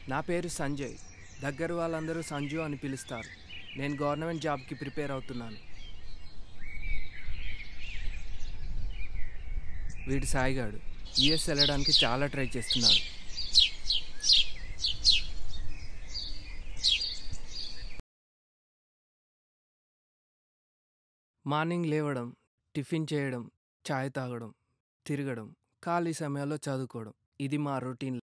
నా పేరు సంజయ్ దగ్గర వాళ్ళందరూ సంజు అని పిలుస్తారు నేను గవర్నమెంట్ జాబ్కి ప్రిపేర్ అవుతున్నాను వీడు సాయిగాడు యుఎస్ వెళ్ళడానికి చాలా ట్రై చేస్తున్నాడు మార్నింగ్ లేవడం టిఫిన్ చేయడం చాయ్ తాగడం తిరగడం ఖాళీ సమయాల్లో చదువుకోవడం ఇది మా రొటీన్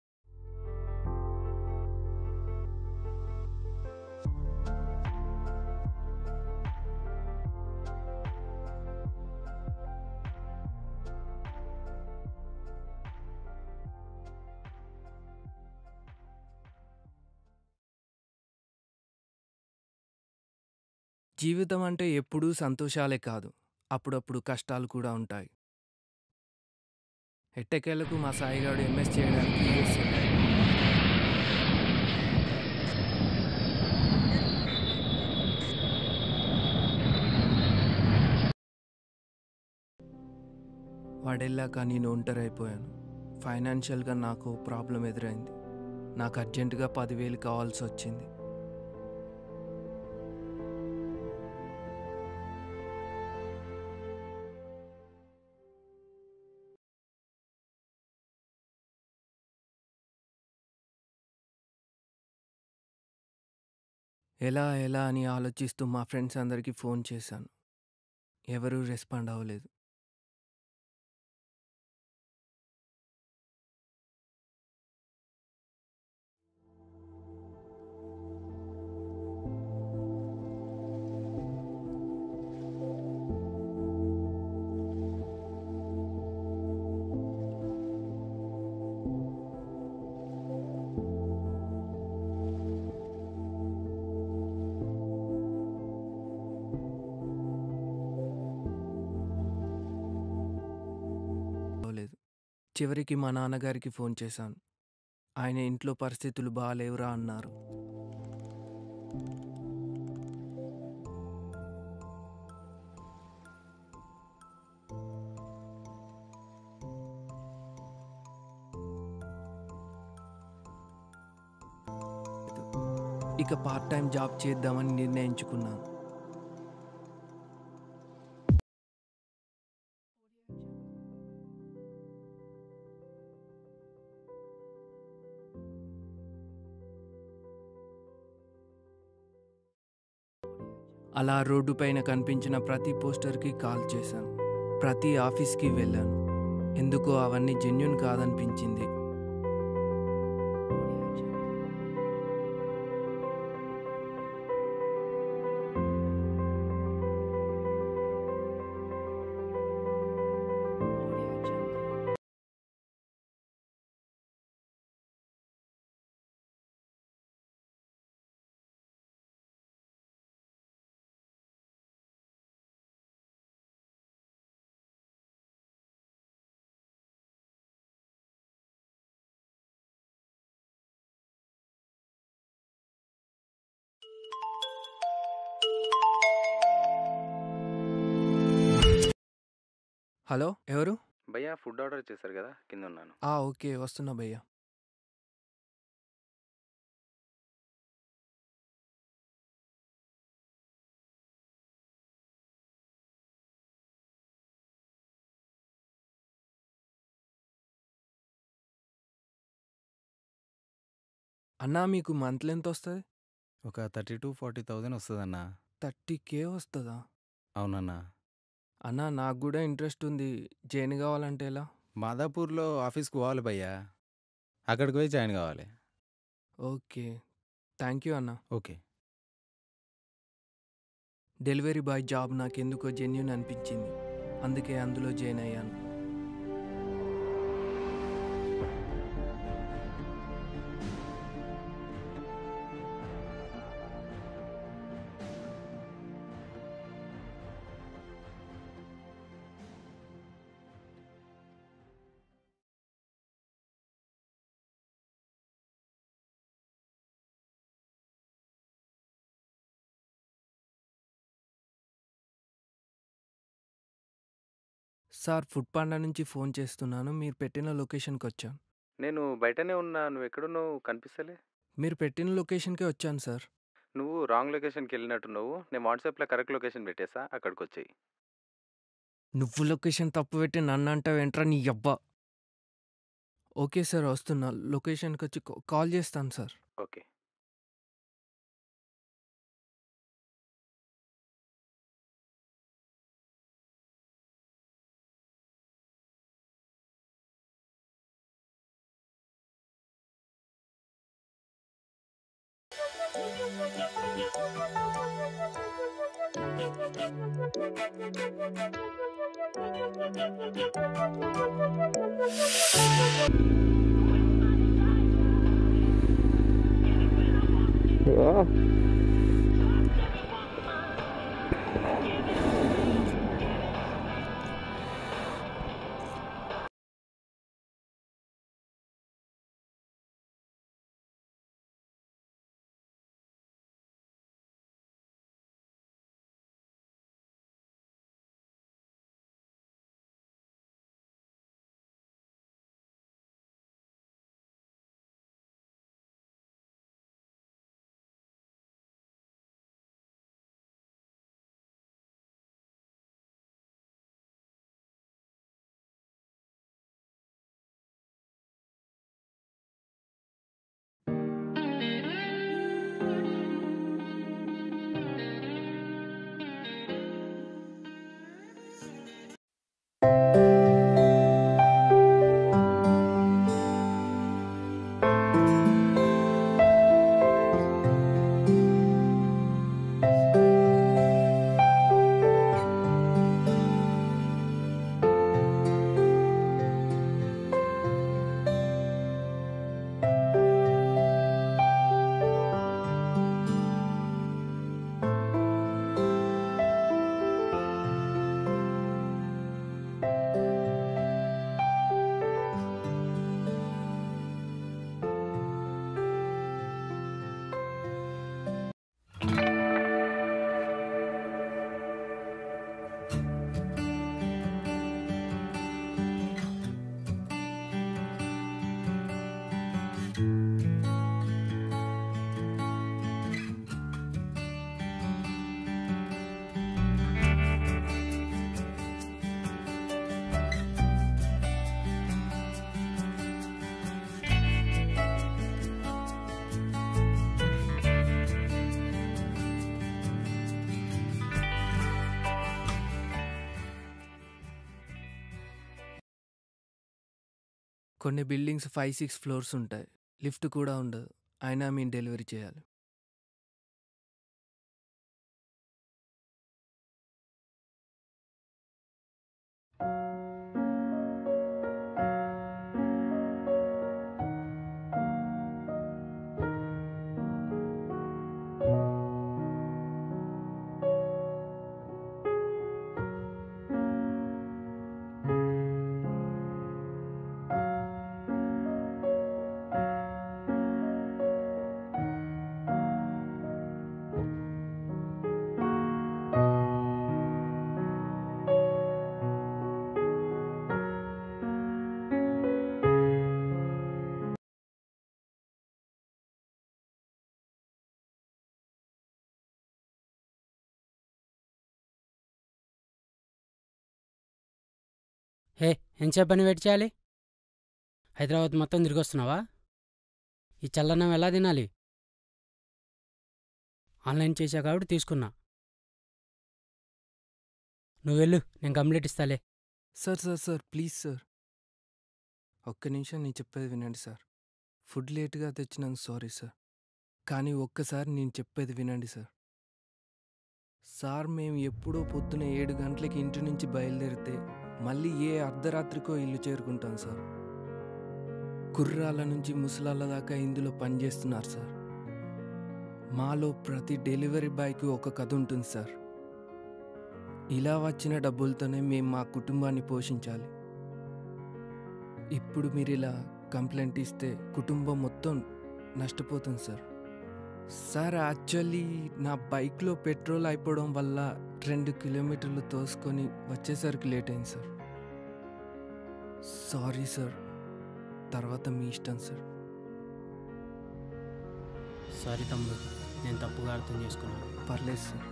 జీవితం అంటే ఎప్పుడూ సంతోషాలే కాదు అప్పుడప్పుడు కష్టాలు కూడా ఉంటాయి ఎట్టకేలకు మా సాయిగాడు ఎంఎస్ చేయడానికి యూఎస్ వెళ్ళాడు వాడెళ్ళాక నేను ఒంటరైపోయాను ఫైనాన్షియల్గా నాకు ప్రాబ్లం ఎదురైంది నాకు అర్జెంటుగా పదివేలు కావాల్సి వచ్చింది ఎలా ఎలా అని ఆలోచిస్తూ మా ఫ్రెండ్స్ అందరికీ ఫోన్ చేశాను ఎవరూ రెస్పాండ్ అవ్వలేదు అవ్వలేదు చివరికి మా నాన్నగారికి ఫోన్ చేశాను ఆయన ఇంట్లో పరిస్థితులు బాగాలేవురా అన్నారు ఇక పార్ట్ టైం జాబ్ చేద్దామని నిర్ణయించుకున్నాను అలా రోడ్డు పైన కనిపించిన ప్రతి పోస్టర్కి కాల్ చేశాను ప్రతి ఆఫీస్కి వెళ్ళాను ఎందుకో అవన్నీ జెన్యున్ కాదనిపించింది హలో ఎవరు భయ్యా ఫుడ్ ఆర్డర్ చేశారు కదా కింద ఉన్నాను ఆ ఓకే వస్తున్నా భయ్యా అన్నా మీకు మంత్లీ ఎంత వస్తుంది ఒక థర్టీ టు ఫార్టీ థౌజండ్ వస్తుందన్నా థర్టీ కే వస్తుందా అవునన్నా అన్నా నాకు కూడా ఇంట్రెస్ట్ ఉంది జైన్ కావాలంటే ఎలా మాదాపూర్లో ఆఫీస్కి పోవాలి భయ్యా అక్కడికి పోయి జాయిన్ కావాలి ఓకే థ్యాంక్ యూ అన్నా ఓకే డెలివరీ బాయ్ జాబ్ నాకెందుకో జెన్యున్ అనిపించింది అందుకే అందులో జాయిన్ అయ్యాను సార్ ఫుడ్ పాండా నుంచి ఫోన్ చేస్తున్నాను మీరు పెట్టిన లొకేషన్కి వచ్చాను నేను బయటనే ఉన్నా నువ్వు ఎక్కడున్నావు కనిపిస్తలే మీరు పెట్టిన లొకేషన్కే వచ్చాను సార్ నువ్వు రాంగ్ లొకేషన్కి వెళ్ళినట్టు నువ్వు నేను వాట్సాప్లో కరెక్ట్ లొకేషన్ పెట్టేసా అక్కడికి వచ్చేయి నువ్వు లొకేషన్ తప్పు పెట్టి నన్ను అంటావేంట్రా నీ అబ్బా ఓకే సార్ వస్తున్నా లొకేషన్కి వచ్చి కా- కాల్ చేస్తాను సార్ ఓకే కొన్ని బిల్డింగ్స్ ఫైవ్ సిక్స్ ఫ్లోర్స్ ఉంటాయి లిఫ్ట్ కూడా ఉండదు అయినా మేము డెలివరీ చేయాలి హే ఎంతసేపు పని వెయిట్ చేయాలి హైదరాబాద్ మొత్తం తిరిగి వస్తున్నావా ఈ చల్లన్నం ఎలా తినాలి ఆన్లైన్ చేశా కాబట్టి తీసుకున్నా నువ్వు వెళ్ళు నేను కంప్లీట్ ఇస్తాలే sir sir sir please sir ఒక్క నిమిషం నేను చెప్పేది వినండి సార్ ఫుడ్ లేట్గా తెచ్చినందుకు సారీ సార్ కానీ ఒక్కసారి నేను చెప్పేది వినండి సార్ సార్ మేము ఎప్పుడో పొద్దున ఏడు గంటలకి ఇంటి నుంచి బయలుదేరితే మళ్ళీ ఏ అర్ధరాత్రికో ఇల్లు చేరుకుంటాం సార్ కుర్రాళ్ళ నుంచి ముసలాళ్ళ దాకా ఇందులో పనిచేస్తున్నారు సార్ మాలో ప్రతి డెలివరీ బాయ్కి ఒక కథ ఉంటుంది సార్ ఇలా వచ్చిన డబ్బులతోనే మేము మా కుటుంబాన్ని పోషించాలి ఇప్పుడు మీరు ఇలా కంప్లైంట్ ఇస్తే కుటుంబం మొత్తం నష్టపోతుంది సార్ సార్ యాక్చువల్లీ నా బైక్లో పెట్రోల్ అయిపోవడం వల్ల రెండు కిలోమీటర్లు తోసుకొని వచ్చేసరికి లేట్ అయింది సార్ సారీ సార్ తర్వాత మీ ఇష్టం సార్ సారీ తమ్ముడు నేను తప్పుగా అర్థం చేసుకున్నాను పర్లేదు సార్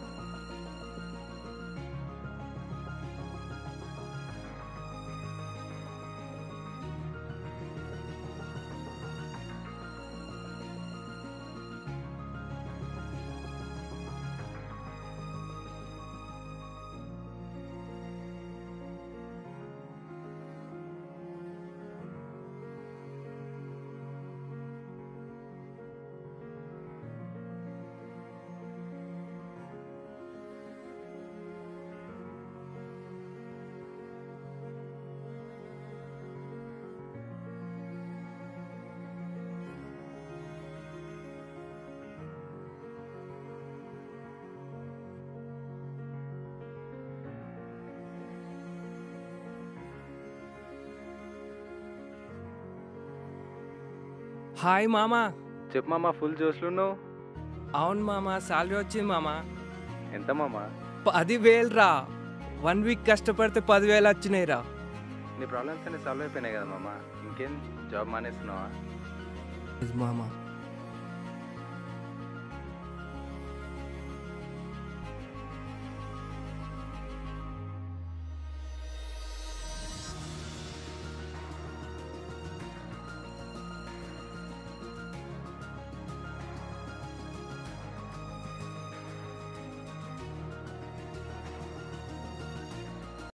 హాయ్ మామా చెప్పు మామ ఫుల్ జోష్లు నువ్వు అవును మామా సాలరీ వచ్చింది మామా ఎంత మామ పదివేలు రా వన్ వీక్ కష్టపడితే పదివేలు వచ్చినాయి రా నీ ప్రాబ్లమ్స్ అన్ని సాల్వ్ అయిపోయినాయి కదా మామ ఇంకేం జాబ్ మానేస్తున్నావా మామా